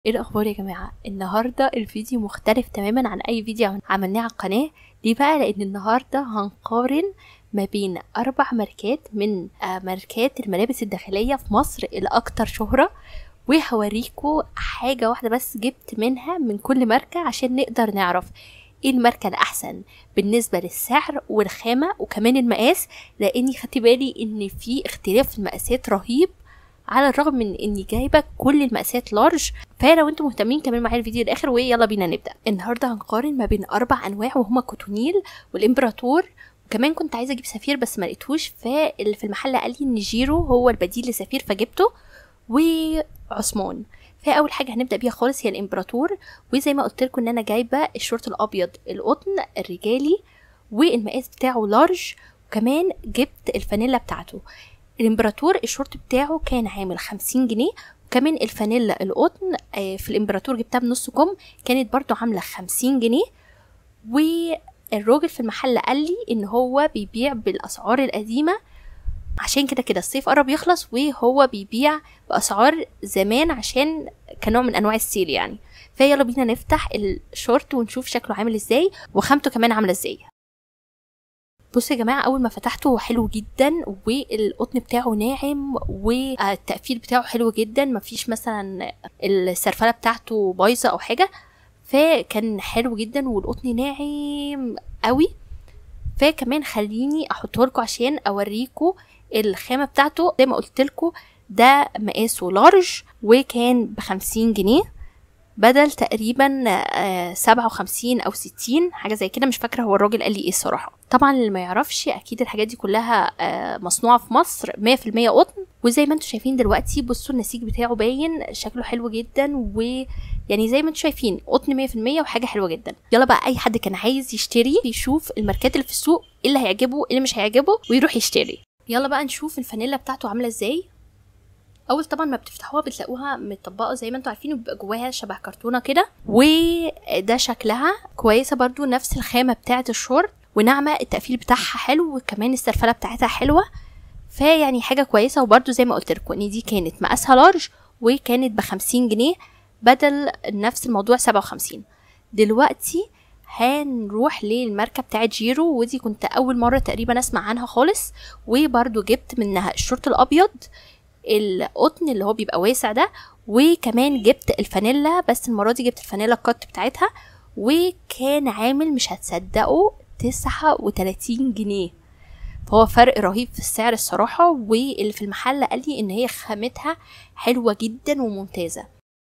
ايه الاخبار يا جماعه النهارده الفيديو مختلف تماما عن اي فيديو عملناه على القناه ليه بقى لان النهارده هنقارن ما بين اربع ماركات من آه، ماركات الملابس الداخليه في مصر الاكثر شهره وهوريكم حاجه واحده بس جبت منها من كل ماركه عشان نقدر نعرف ايه الماركه الاحسن بالنسبه للسعر والخامه وكمان المقاس لاني خدت بالي ان في اختلاف في المقاسات رهيب على الرغم من اني جايبه كل المقاسات لارج فلو انتم مهتمين كمان معايا الفيديو الاخر ويلا بينا نبدا النهارده هنقارن ما بين اربع انواع وهما كوتونيل والامبراطور وكمان كنت عايزه اجيب سفير بس ما لقيتهوش فاللي في المحل قال لي ان جيرو هو البديل لسفير فجبته وعثمان فاول حاجه هنبدا بيها خالص هي الامبراطور وزي ما قلت لكم ان انا جايبه الشورت الابيض القطن الرجالي والمقاس بتاعه لارج وكمان جبت الفانيلا بتاعته الامبراطور الشورت بتاعه كان عامل خمسين جنيه وكمان الفانيلا القطن آه، في الامبراطور جبتها بنص كم كانت برضو عاملة خمسين جنيه والراجل في المحل قال لي ان هو بيبيع بالاسعار القديمة عشان كده كده الصيف قرب يخلص وهو بيبيع باسعار زمان عشان كنوع من انواع السيل يعني فيلا بينا نفتح الشورت ونشوف شكله عامل ازاي وخامته كمان عامله ازاي بصوا يا جماعه اول ما فتحته هو حلو جدا والقطن بتاعه ناعم والتقفيل بتاعه حلو جدا مفيش مثلا السرفله بتاعته بايظه او حاجه فكان حلو جدا والقطن ناعم قوي فكمان خليني احطه لكم عشان اوريكم الخامه بتاعته زي ما قلت لكم ده مقاسه لارج وكان بخمسين جنيه بدل تقريبا آه، سبعة وخمسين أو ستين حاجة زي كده مش فاكرة هو الراجل قال لي ايه الصراحة طبعا اللي ما يعرفش أكيد الحاجات دي كلها آه، مصنوعة في مصر مية في المية قطن وزي ما انتم شايفين دلوقتي بصوا النسيج بتاعه باين شكله حلو جدا ويعني زي ما انتم شايفين قطن مية في المية وحاجة حلوة جدا يلا بقى أي حد كان عايز يشتري يشوف الماركات اللي في السوق ايه اللي هيعجبه ايه اللي مش هيعجبه ويروح يشتري يلا بقى نشوف الفانيلا بتاعته عاملة ازاي اول طبعا ما بتفتحوها بتلاقوها متطبقه زي ما انتم عارفين وبيبقى جواها شبه كرتونه كده وده شكلها كويسه برضو نفس الخامه بتاعه الشورت وناعمه التقفيل بتاعها حلو وكمان السرفله بتاعتها حلوه فيعني حاجه كويسه وبرضو زي ما قلت لكم ان دي كانت مقاسها لارج وكانت بخمسين جنيه بدل نفس الموضوع سبعة وخمسين دلوقتي هنروح للماركة بتاعت جيرو ودي كنت أول مرة تقريبا أسمع عنها خالص وبرضو جبت منها الشورت الأبيض القطن اللي هو بيبقى واسع ده وكمان جبت الفانيلا بس المرة دي جبت الفانيلا الكت بتاعتها وكان عامل مش هتصدقوا تسعة وتلاتين جنيه فهو فرق رهيب في السعر الصراحة واللي في المحل قال لي ان هي خامتها حلوة جدا وممتازة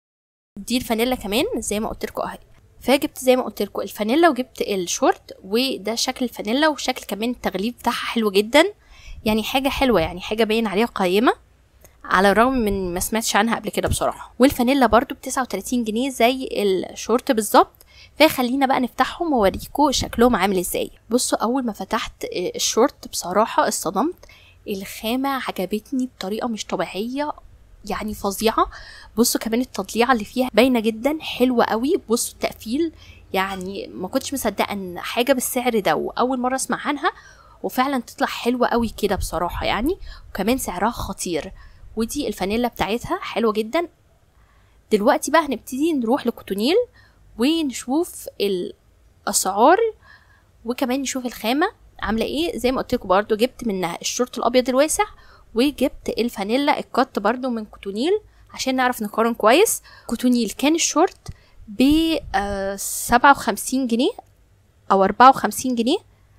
دي الفانيلا كمان زي ما قلت لكم اهي فجبت زي ما قلت لكم الفانيلا وجبت الشورت وده شكل الفانيلا وشكل كمان التغليف بتاعها حلو جدا يعني حاجة حلوة يعني حاجة باين عليها قيمة على الرغم من ما سمعتش عنها قبل كده بصراحه والفانيلا برضو ب 39 جنيه زي الشورت بالظبط فخلينا بقى نفتحهم واوريكم شكلهم عامل ازاي بصوا اول ما فتحت الشورت بصراحه اصطدمت الخامه عجبتني بطريقه مش طبيعيه يعني فظيعه بصوا كمان التضليعه اللي فيها باينه جدا حلوه قوي بصوا التقفيل يعني ما كنتش مصدقه ان حاجه بالسعر ده واول مره اسمع عنها وفعلا تطلع حلوه قوي كده بصراحه يعني وكمان سعرها خطير ودي الفانيلا بتاعتها حلوه جدا دلوقتي بقى هنبتدي نروح لكوتونيل ونشوف الاسعار وكمان نشوف الخامه عامله ايه زي ما قلت لكم برده جبت منها الشورت الابيض الواسع وجبت الفانيلا الكت برده من كوتونيل عشان نعرف نقارن كويس كوتونيل كان الشورت ب سبعة وخمسين جنيه او اربعة وخمسين جنيه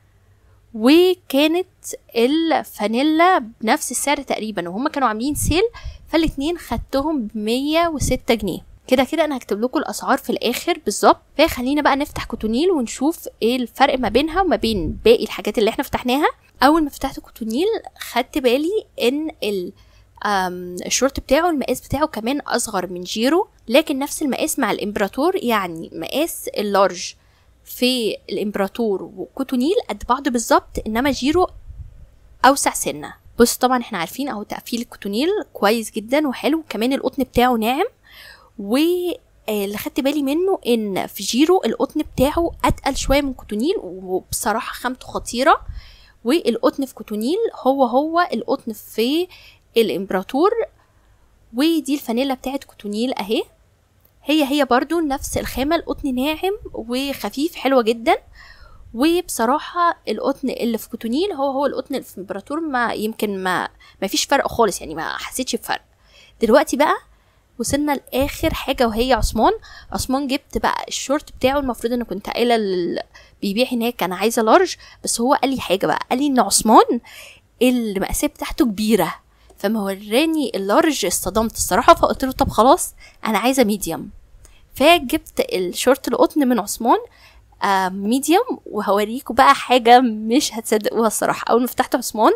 وكانت الفانيلا بنفس السعر تقريبا وهم كانوا عاملين سيل فالاتنين خدتهم بمية وستة جنيه كده كده انا هكتب لكم الاسعار في الاخر بالظبط فخلينا بقى نفتح كوتونيل ونشوف ايه الفرق ما بينها وما بين باقي الحاجات اللي احنا فتحناها اول ما فتحت كوتونيل خدت بالي ان ال الشورت بتاعه المقاس بتاعه كمان اصغر من جيرو لكن نفس المقاس مع الامبراطور يعني مقاس اللارج في الامبراطور وكوتونيل قد بعض بالظبط انما جيرو اوسع سنه بص طبعا احنا عارفين اهو تقفيل الكوتونيل كويس جدا وحلو كمان القطن بتاعه ناعم و اللي خدت بالي منه ان في جيرو القطن بتاعه اتقل شويه من كوتونيل وبصراحه خامته خطيره والقطن في كوتونيل هو هو القطن في الامبراطور ودي الفانيلا بتاعت كوتونيل اهي هي هي برضو نفس الخامة القطن ناعم وخفيف حلوة جدا وبصراحة القطن اللي في كوتونيل هو هو القطن اللي في امبراطور ما يمكن ما ما فيش فرق خالص يعني ما حسيتش بفرق دلوقتي بقى وصلنا لاخر حاجه وهي عثمان عثمان جبت بقى الشورت بتاعه المفروض ان كنت قايله لل- بيبيع هناك انا عايزه لارج بس هو قال لي حاجه بقى قال لي ان عثمان المقاسات بتاعته كبيره فما وراني اللارج اصطدمت الصراحه فقلت له طب خلاص انا عايزه ميديوم فجبت الشورت القطن من عثمان آه ميديوم وهوريكم بقى حاجه مش هتصدقوها الصراحه اول ما فتحت عثمان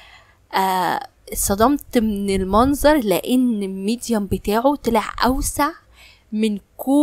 آه اتصدمت من المنظر لان الميديوم بتاعه طلع اوسع من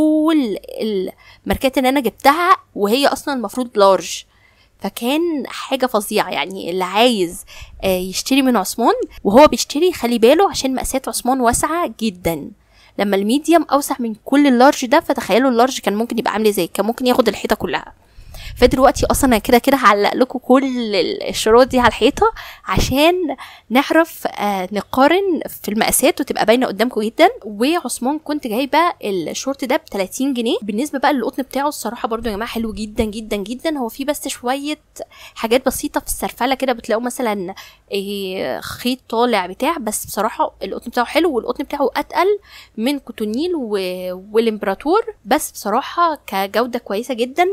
كل الماركات اللي انا جبتها وهي اصلا المفروض لارج فكان حاجة فظيعة يعني اللي عايز آه، يشتري من عثمان وهو بيشتري خلي باله عشان مقاسات عثمان واسعة جدا لما الميديوم اوسع من كل اللارج ده فتخيلوا اللارج كان ممكن يبقى عامل ازاي كان ممكن ياخد الحيطة كلها فدلوقتي اصلا انا كده كده هعلق لكم كل الشروط دي على الحيطه عشان نعرف آه نقارن في المقاسات وتبقى باينه قدامكم جدا وعثمان كنت جايبه الشورت ده ب 30 جنيه بالنسبه بقى للقطن بتاعه الصراحه برضو يا جماعه حلو جدا جدا جدا هو فيه بس شويه حاجات بسيطه في السرفله كده بتلاقوا مثلا إيه خيط طالع بتاع بس بصراحه القطن بتاعه حلو والقطن بتاعه اتقل من كوتونيل و... والامبراطور بس بصراحه كجوده كويسه جدا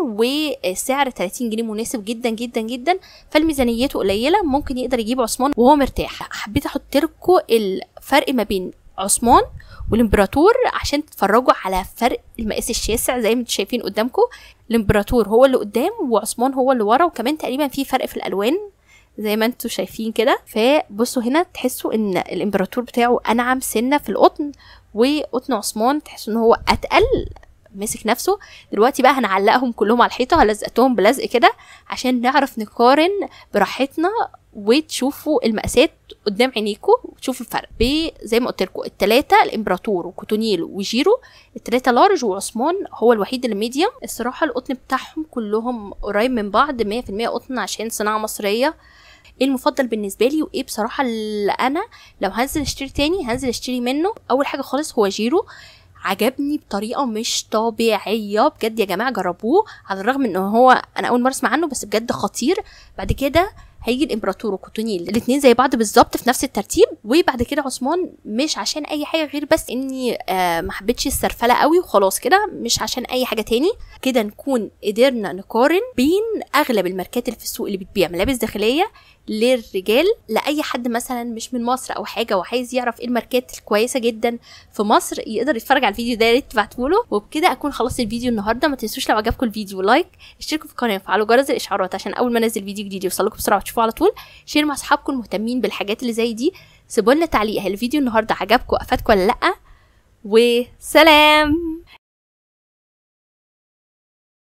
وسعر 30 جنيه مناسب جدا جدا جدا فالميزانيته قليله ممكن يقدر يجيب عثمان وهو مرتاح حبيت احط لكم الفرق ما بين عثمان والامبراطور عشان تتفرجوا على فرق المقاس الشاسع زي ما انتم شايفين قدامكم الامبراطور هو اللي قدام وعثمان هو اللي ورا وكمان تقريبا في فرق في الالوان زي ما انتم شايفين كده فبصوا هنا تحسوا ان الامبراطور بتاعه انعم سنه في القطن وقطن عثمان تحسوا ان هو اتقل مسك نفسه دلوقتي بقى هنعلقهم كلهم على الحيطه هلزقتهم بلزق كده عشان نعرف نقارن براحتنا وتشوفوا المقاسات قدام عينيكم وتشوفوا الفرق ب- زي ما قلت لكم التلاتة الامبراطور وكوتونيل وجيرو التلاتة لارج وعثمان هو الوحيد اللي ميديوم الصراحه القطن بتاعهم كلهم قريب من بعض 100% قطن عشان صناعه مصريه ايه المفضل بالنسبه لي وايه بصراحه اللي انا لو هنزل اشتري تاني هنزل اشتري منه اول حاجه خالص هو جيرو عجبني بطريقه مش طبيعيه بجد يا جماعه جربوه على الرغم ان هو انا اول مره اسمع عنه بس بجد خطير بعد كده هيجي الامبراطور وكوتونيل الاثنين زي بعض بالظبط في نفس الترتيب وبعد كده عثمان مش عشان اي حاجه غير بس اني آه ما حبيتش السرفله قوي وخلاص كده مش عشان اي حاجه تاني كده نكون قدرنا نقارن بين اغلب الماركات اللي في السوق اللي بتبيع ملابس داخليه للرجال لاي حد مثلا مش من مصر او حاجه وعايز يعرف ايه الماركات الكويسه جدا في مصر يقدر يتفرج على الفيديو ده يا ريت تبعتوله وبكده اكون خلصت الفيديو النهارده ما تنسوش لو عجبكم الفيديو لايك اشتركوا في القناه وفعلوا جرس الاشعارات عشان اول ما انزل فيديو جديد يوصلكم بسرعه وتشوفوه على طول شير مع اصحابكم المهتمين بالحاجات اللي زي دي سيبوا لنا تعليق هل الفيديو النهارده عجبكم افادكم ولا لا وسلام